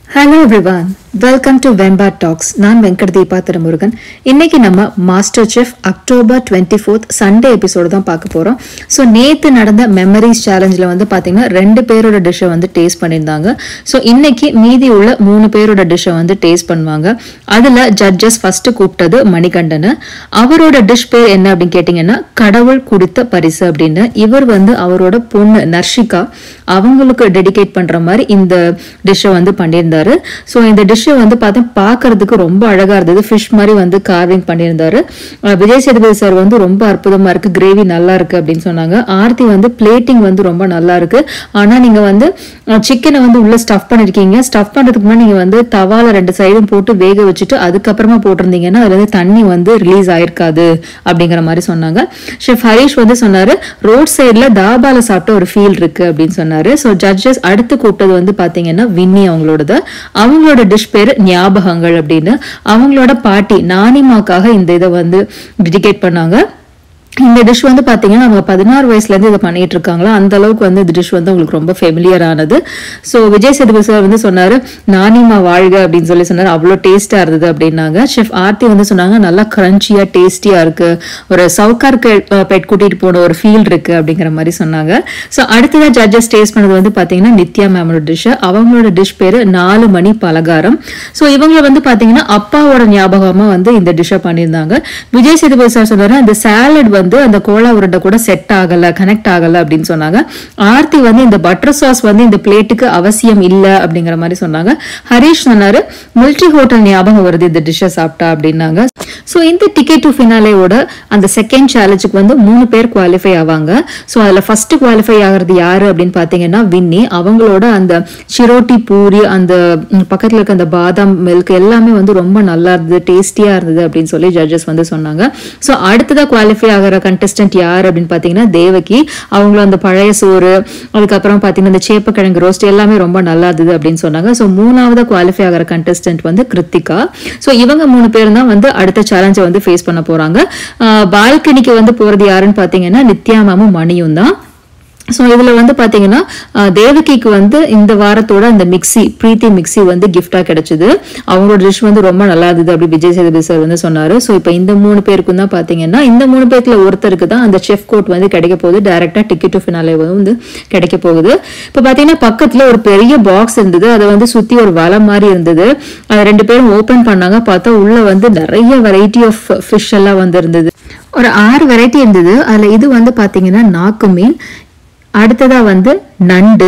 hello everyone welcome to Venba talks நான் வெங்கட் தீபா திருமுருகன் இன்னைக்கு நம்ம master chef October twenty fourth Sunday episode தான் பார்க்க போகிறோம் ஸோ நேற்று நடந்த மெமரிஸ் சேலஞ்சில் வந்து பார்த்தீங்கன்னா ரெண்டு பேரோட டிஷ்ஷை வந்து டேஸ்ட் பண்ணியிருந்தாங்க ஸோ இன்னைக்கு மீதி உள்ள மூணு பேரோட டிஷ்ஷை வந்து டேஸ்ட் பண்ணுவாங்க அதில் ஜட்ஜஸ் ஃபர்ஸ்ட் கூப்பிட்டது மணிகண்டனை அவரோட டிஷ் பேர் என்ன அப்படின்னு கேட்டிங்கன்னா கடவுள் கொடுத்த பரிசு அப்படின்னு இவர் வந்து அவரோட பொண்ணு நர்ஷிகா அவங்களுக்கு டெடிகேட் பண்ற மாதிரி இந்த டிஷ்ஷை வந்து பண்ணியிருந்தாரு ஸோ இந்த டிஷ்ஷை வந்து பார்த்தா பார்க்கறதுக்கு ரொம்ப அழகா இருந்தது ஃபிஷ் மாதிரி வந்து கார்விங் பண்ணியிருந்தாரு அஹ் விஜய் சேதுபதி சார் வந்து ரொம்ப அற்புதமா இருக்கு கிரேவி நல்லா இருக்கு அப்படின்னு சொன்னாங்க ஆர்த்தி வந்து பிளேட்டிங் வந்து ரொம்ப நல்லா இருக்கு ஆனா நீங்க வந்து சிக்கனை வந்து உள்ள ஸ்டஃப் பண்ணிருக்கீங்க ஸ்டஃப் பண்றதுக்கு முன்னாடி நீங்க வந்து தவால ரெண்டு சைடும் போட்டு வேக வச்சுட்டு அதுக்கப்புறமா போட்டிருந்தீங்கன்னா அதுல இருந்து தண்ணி வந்து ரிலீஸ் ஆயிருக்காது அப்படிங்கிற மாதிரி சொன்னாங்க ஷெஃப் ஹரிஷ் வந்து சொன்னாரு ரோட் சைடுல தாபால சாப்பிட்ட ஒரு ஃபீல் இருக்கு அப்படின்னு சொன்னாரு ஸோ ஜட்ஜஸ் அடுத்து கூப்பிட்டது வந்து பாத்தீங்கன்னா வின்னி அவங்களோடது அவங்களோட டிஷ் பேரு ஞாபகங்கள் அப்படின்னு அவங்களோட பாட்டி நானிமாக்காக இந்த இதை வந்து டெடிகேட் பண்ணாங்க இந்த டிஷ் வந்து பாத்தீங்கன்னா அவங்க பதினாறு வயசுல இருந்து இதை பண்ணிட்டு இருக்காங்களா அந்த அளவுக்கு வந்து இந்த டிஷ் வந்து உங்களுக்கு ரொம்ப ஃபெமிலியர் ஆனது ஸோ விஜய் சேதுபதி சார் வந்து சொன்னாரு நானிமா வாழ்க அப்படின்னு சொல்லி சொன்னாரு அவ்வளோ டேஸ்டா இருந்தது அப்படின்னாங்க ஷெஃப் ஆர்த்தி வந்து சொன்னாங்க நல்லா கிரன்ச்சியா டேஸ்டியா இருக்கு ஒரு சவுக்கார் பெட் கூட்டிட்டு போன ஒரு ஃபீல் இருக்கு அப்படிங்கிற மாதிரி சொன்னாங்க ஸோ அடுத்ததா ஜட்ஜஸ் டேஸ்ட் பண்ணது வந்து பாத்தீங்கன்னா நித்யா மேமோட டிஷ் அவங்களோட டிஷ் பேரு நாலு மணி பலகாரம் ஸோ இவங்க வந்து பாத்தீங்கன்னா அப்பாவோட ஞாபகமா வந்து இந்த டிஷ்ஷை பண்ணியிருந்தாங்க விஜய் சேதுபதி சார் சொன்னாரு அந்த சாலட் வந்து அந்த கோலா உருண்டை கூட செட் ஆகல கனெக்ட் ஆகல அப்படின்னு சொன்னாங்க ஆர்த்தி வந்து இந்த பட்டர் சாஸ் வந்து இந்த பிளேட்டுக்கு அவசியம் இல்ல அப்படிங்கிற மாதிரி சொன்னாங்க ஹரிஷ் சொன்னாரு மில்ட்ரி ஹோட்டல் ஞாபகம் வருது இந்த டிஷ்ஷை சாப்பிட்டா அப்படின்னாங்க ஸோ இந்த டிக்கெட் டு ஃபினாலேயோட அந்த செகண்ட் சேலஞ்சுக்கு வந்து மூணு பேர் குவாலிஃபை ஆவாங்க ஸோ அதில் ஃபர்ஸ்ட் குவாலிஃபை ஆகிறது யாரு அப்படின்னு பார்த்தீங்கன்னா வின்னி அவங்களோட அந்த சிரோட்டி பூரி அந்த ம், பக்கத்துல இருக்க அந்த பாதாம் மில்க் எல்லாமே வந்து ரொம்ப நல்லா இருந்தது டேஸ்டியா இருந்தது அப்படின்னு சொல்லி ஜட்ஜஸ் வந்து சொன்னாங்க ஸோ அடுத்ததா குவாலிஃபை ஆகிற கண்டஸ்டன்ட் யார் அப்படின்னு பார்த்தீங்கன்னா தேவகி அவங்களும் அந்த பழைய சோறு அதுக்கப்புறம் பார்த்தீங்கன்னா இந்த சேப்பக்கிழங்கு ரோஸ்ட் எல்லாமே ரொம்ப நல்லா இருந்தது அப்படின்னு சொன்னாங்க ஸோ மூணாவது குவாலிஃபை ஆகிற கண்டஸ்டன்ட் வந்து கிருத்திகா ஸோ இவங்க மூணு பேர் தான் வந்து அடுத்த சேலஞ்சை வந்து ஃபேஸ் பண்ண போறாங்க பால்கனிக்கு வந்து போறது யாருன்னு பார்த்தீங்கன்னா நித்யா மேமும் மணியும் தான் ஸோ இதில் வந்து பார்த்தீங்கன்னா அஹ், தேவகிக்கு வந்து இந்த வாரத்தோட அந்த மிக்ஸி பிரீத்தி மிக்ஸி வந்து கிஃப்டாக கிடைச்சது அவங்களோட டிஷ் வந்து ரொம்ப நல்லா இருந்தது அப்படி விஜய் சேதுபதி சார் வந்து சொன்னார் ஸோ இப்போ இந்த மூணு பேருக்கும் தான் பார்த்தீங்கன்னா இந்த மூணு பேருக்குல ஒருத்தருக்கு தான் அந்த செஃப் கோட் வந்து கிடைக்க போகுது டைரெக்டாக டிக்கெட் டு ஃபினாலே வந்து கிடைக்க போகுது இப்போ பார்த்தீங்கன்னா பக்கத்தில் ஒரு பெரிய பாக்ஸ் இருந்தது அதை வந்து சுற்றி ஒரு வலை மாதிரி இருந்தது அதை ரெண்டு பேரும் ஓப்பன் பண்ணாங்க பார்த்தா உள்ள வந்து நிறைய வெரைட்டி ஆஃப் ஃபிஷ் எல்லாம் வந்து இருந்தது ஒரு ஆறு வெரைட்டி இருந்தது அதில் இது வந்து பார்த்தீங்கன்னா நாக்கு மீன் அடுத்ததா வந்து நண்டு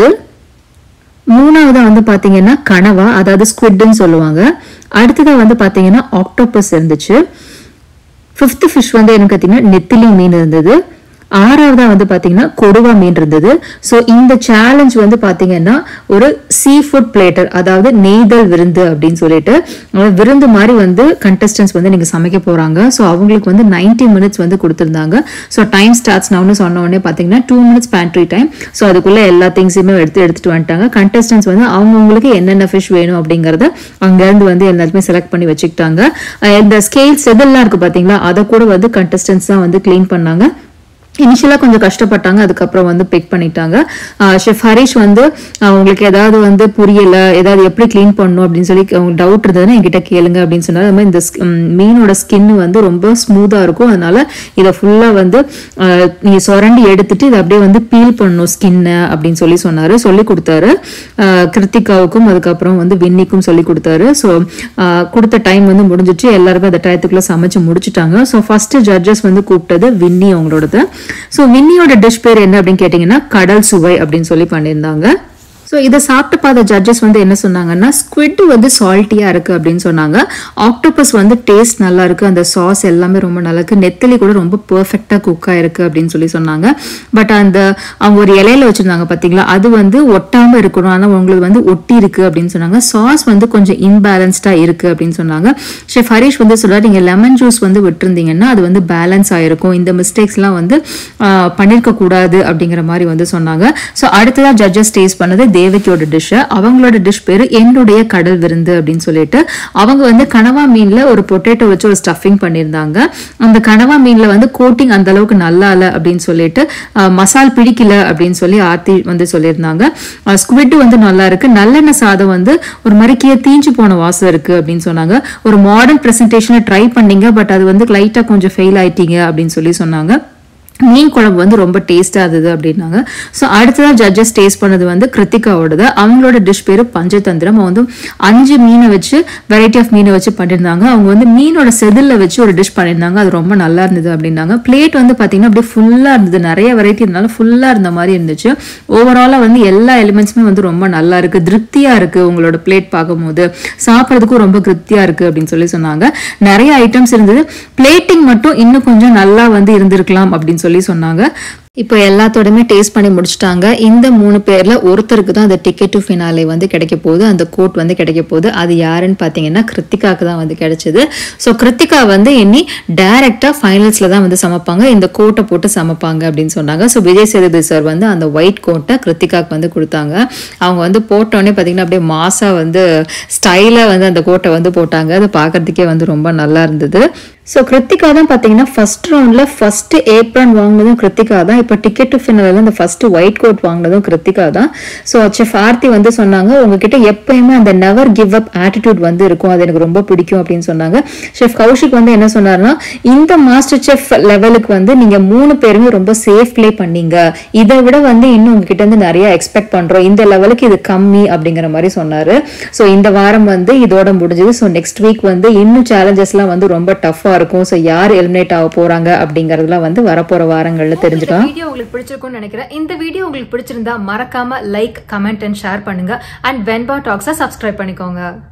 மூணாவதா வந்து பாத்தீங்கன்னா கனவா அதாவது ஸ்குவிட்னு சொல்லுவாங்க அடுத்ததா வந்து பாத்தீங்கன்னா ஆக்டோபஸ் இருந்துச்சு ஃபிஃப்த் ஃபிஷ் வந்து எனக்கு பார்த்தீங்கன்னா நெத்திலி மீன் இருந்தது ஆறாவதா வந்து பாத்தீங்கன்னா கொடுவா மீன் இருந்தது ஸோ இந்த சேலஞ்ச் வந்து பாத்தீங்கன்னா ஒரு சீ ஃபுட் பிளேட்டர் அதாவது நெய்தல் விருந்து அப்படின்னு சொல்லிட்டு அதாவது விருந்து மாதிரி வந்து கண்டஸ்டன்ஸ் வந்து நீங்க சமைக்க போறாங்க ஸோ அவங்களுக்கு வந்து 90 மினிட்ஸ் வந்து கொடுத்துருந்தாங்க ஸோ டைம் ஸ்டார்ட்ஸ் நான் சொன்ன உடனே பாத்தீங்கன்னா two minutes pantry time so அதுக்குள்ள எல்லா திங்ஸுமே எடுத்து எடுத்துட்டு வந்துட்டாங்க கண்டஸ்டன்ஸ் வந்து அவங்கவுங்களுக்கு என்னென்ன ஃபிஷ் வேணும் அப்படிங்கறத அங்கேருந்து வந்து எல்லாத்தையுமே செலக்ட் பண்ணி வச்சுக்கிட்டாங்க அஹ் இந்த ஸ்கேல்ஸ் எதெல்லாம் இருக்கு பாத்தீங்களா அதை கூட வந்து கண்டஸ்டன்ஸ் தான் வந்து க்ளீன் பண்ணாங்க இனிஷியலாக கொஞ்சம் கஷ்டப்பட்டாங்க அதுக்கப்புறம் வந்து பிக் பண்ணிட்டாங்க ஷெஃப் ஹரிஷ் வந்து ஆஹ் உங்களுக்கு ஏதாவது வந்து புரியல ஏதாவது எப்படி க்ளீன் பண்ணணும் அப்படின்னு சொல்லி டவுட் இருந்ததுன்னா என்கிட்ட கேளுங்க அப்படின்னு சொன்னாரு அது மாதிரி இந்த sk- ம், மீனோட ஸ்கின் வந்து ரொம்ப ஸ்மூத்தாக இருக்கும் அதனால இதை ஃபுல்லாக வந்து ஆஹ் நீங்க சுரண்டி எடுத்துட்டு இதை அப்படியே வந்து பீல் பண்ணணும் ஸ்கின்னை அப்படின்னு சொல்லி சொன்னாரு சொல்லி கொடுத்தாரு ஆஹ் கிருத்திகாவுக்கும் அதுக்கப்புறம் வந்து வின்னிக்கும் சொல்லி கொடுத்தாரு ஸோ கொடுத்த டைம் வந்து முடிஞ்சிச்சு எல்லாருமே அந்த டயத்துக்குள்ள சமைச்சு முடிச்சுட்டாங்க ஸோ ஃபர்ஸ்ட் ஜட்ஜஸ் வந்து கூப்பிட்டது வின்னி அவங்களோடது ஸோ வின்னியோட டிஷ் பேர் என்ன அப்படின்னு கேட்டிங்கன்னா கடல் சுவை அப்படின்னு சொல்லி பண்ணியிருந்தாங்க ஸோ இதை சாப்பிட்டு பார்த்த ஜட்ஜஸ் வந்து என்ன சொன்னாங்கன்னா ஸ்குவிட் வந்து சால்ட்டியாக இருக்குது அப்படின்னு சொன்னாங்க ஆக்டோபஸ் வந்து டேஸ்ட் நல்லா இருக்குது அந்த சாஸ் எல்லாமே ரொம்ப நல்லா இருக்குது நெத்தலி கூட ரொம்ப பர்ஃபெக்டாக குக் ஆயிருக்கு அப்படின்னு சொல்லி சொன்னாங்க பட் அந்த அவங்க ஒரு இலையில வச்சுருந்தாங்க பார்த்தீங்களா அது வந்து ஒட்டாமல் இருக்கணும் ஆனால் உங்களுக்கு வந்து ஒட்டி இருக்கு அப்படின்னு சொன்னாங்க சாஸ் வந்து கொஞ்சம் இன்பேலன்ஸ்டாக இருக்குது அப்படின்னு சொன்னாங்க ஷெஃப் ஹரிஷ் வந்து சொல்றாரு நீங்கள் லெமன் ஜூஸ் வந்து விட்டுருந்தீங்கன்னா அது வந்து பேலன்ஸ் ஆயிருக்கும் இந்த மிஸ்டேக்ஸ்லாம் வந்து ஆஹ், பண்ணியிருக்க கூடாது அப்படிங்கிற மாதிரி வந்து சொன்னாங்க ஸோ அடுத்ததாக ஜட்ஜஸ் டேஸ்ட் பண்ணது தேவகியோட டிஷ் அவங்களோட டிஷ் பேரு என்னுடைய கடல் விருந்து அப்படின்னு சொல்லிட்டு அவங்க வந்து கனவா மீன்ல ஒரு பொட்டேட்டோ வச்சு ஒரு ஸ்டஃபிங் பண்ணியிருந்தாங்க அந்த கனவா மீன்ல வந்து கோட்டிங் அந்த அளவுக்கு நல்லா இல்ல அப்படின்னு சொல்லிட்டு அஹ், மசால் பிடிக்கல அப்படின்னு சொல்லி ஆர்த்தி வந்து சொல்லியிருந்தாங்க ஸ்குவிட் வந்து நல்லா இருக்கு நல்லெண்ணெய் சாதம் வந்து ஒரு மாதிரி கீழே தீஞ்சு போன வாசம் இருக்கு அப்படின்னு சொன்னாங்க ஒரு மாடர்ன் பிரசன்டேஷனை ட்ரை பண்ணீங்க பட் அது வந்து லைட்டா கொஞ்சம் ஃபெயில் ஆயிட்டீங்க அப்படின்னு சொல்லி சொன்னாங்க மீன் குழம்பு வந்து ரொம்ப டேஸ்டாக இருந்தது அப்படின்னாங்க ஸோ அடுத்ததான் ஜட்ஜஸ் டேஸ்ட் பண்ணது வந்து கிருத்திகாவோடது அவங்களோட டிஷ் பேர் பஞ்சதந்திரம் அவங்க வந்து அஞ்சு மீனை வச்சு வெரைட்டி ஆஃப் மீனை வச்சு பண்ணியிருந்தாங்க அவங்க வந்து மீனோட செதில்ல வச்சு ஒரு டிஷ் பண்ணியிருந்தாங்க அது ரொம்ப நல்லா இருந்தது அப்படின்னாங்க பிளேட் வந்து பார்த்தீங்கன்னா அப்படியே ஃபுல்லாக இருந்தது நிறைய வெரைட்டி இருந்தால ஃபுல்லாக இருந்த மாதிரி இருந்துச்சு ஓவராலாக வந்து எல்லா எலிமெண்ட்ஸுமே வந்து ரொம்ப நல்லா இருக்கு திருப்தியாக இருக்கு உங்களோட பிளேட் பார்க்கும்போது சாப்பிட்றதுக்கும் ரொம்ப திருப்தியாக இருக்கு அப்படின்னு சொல்லி சொன்னாங்க நிறைய ஐட்டம்ஸ் இருந்தது பிளேட்டிங் மட்டும் இன்னும் கொஞ்சம் நல்லா வந்து இருந்திருக்கலாம் அப்படின்னு சொல்லி சொன்னாங்க இப்போ எல்லாத்தோடமே டேஸ்ட் பண்ணி முடிச்சிட்டாங்க இந்த மூணு பேர்ல ஒருத்தருக்கு தான் அந்த டிக்கெட் டு ஃபினாலே வந்து கிடைக்க போகுது அந்த கோட் வந்து கிடைக்க போகுது அது யாருன்னு பார்த்தீங்கன்னா கிருத்திகாக்கு தான் வந்து கிடைச்சது ஸோ கிருத்திகா வந்து இனி டைரக்டா ஃபைனல்ஸ்ல தான் வந்து சமைப்பாங்க இந்த கோட்டை போட்டு சமைப்பாங்க அப்படின்னு சொன்னாங்க ஸோ விஜய் சேதுபதி சார் வந்து அந்த ஒயிட் கோட்டை கிருத்திகாக்கு வந்து கொடுத்தாங்க அவங்க வந்து போட்டோடனே பார்த்தீங்கன்னா அப்படியே மாசா வந்து ஸ்டைலா வந்து அந்த கோட்டை வந்து போட்டாங்க அது பார்க்கறதுக்கே வந்து ரொம்ப நல்லா இருந்தது ஸோ கிருத்திகா தான் பார்த்தீங்கன்னா ஃபர்ஸ்ட் ரவுண்டில் ஃபர்ஸ்ட் ஏப்ரன் வாங்கினதும் கிருத்திகா தான் இப்போ டிக்கெட் டு ஃபினலில் இந்த ஃபர்ஸ்ட் ஒயிட் கோட் வாங்கினதும் கிருத்திகா தான் ஸோ செஃப் ஆர்த்தி வந்து சொன்னாங்க உங்ககிட்ட எப்பயுமே அந்த நெவர் கிவ் அப் ஆட்டிடியூட் வந்து இருக்கும் அது எனக்கு ரொம்ப பிடிக்கும் அப்படின்னு சொன்னாங்க செஃப் கௌஷிக் வந்து என்ன சொன்னார்னா இந்த மாஸ்டர் செஃப் லெவலுக்கு வந்து நீங்க மூணு பேருமே ரொம்ப சேஃப் ப்ளே பண்ணீங்க இதை விட வந்து இன்னும் உங்ககிட்ட இருந்து நிறைய எக்ஸ்பெக்ட் பண்றோம் இந்த லெவலுக்கு இது கம்மி அப்படிங்கிற மாதிரி சொன்னாரு ஸோ இந்த வாரம் வந்து இதோட முடிஞ்சது ஸோ நெக்ஸ்ட் வீக் வந்து இன்னும் சேலஞ்சஸ்லாம் வந்து ரொம்ப டஃப்பாக இருக்கும் ஸோ யார் எலிமினேட் ஆக போறாங்க அப்படிங்கறதுலாம் வந்து வரப்போற வாரங்கள்ல தெரிஞ்சுக்கலாம் வீடியோ உங்களுக்கு பிடிச்சிருக்கும்னு நினைக்கிறேன் இந்த வீடியோ உங்களுக்கு பிடிச்சிருந்தா மறக்காம லைக் கமெண்ட் அண்ட் ஷேர் பண்ணுங்க அண்ட் வென்பா டாக்ஸை சப்ஸ்கிரைப் பண்ணிக்கோங்க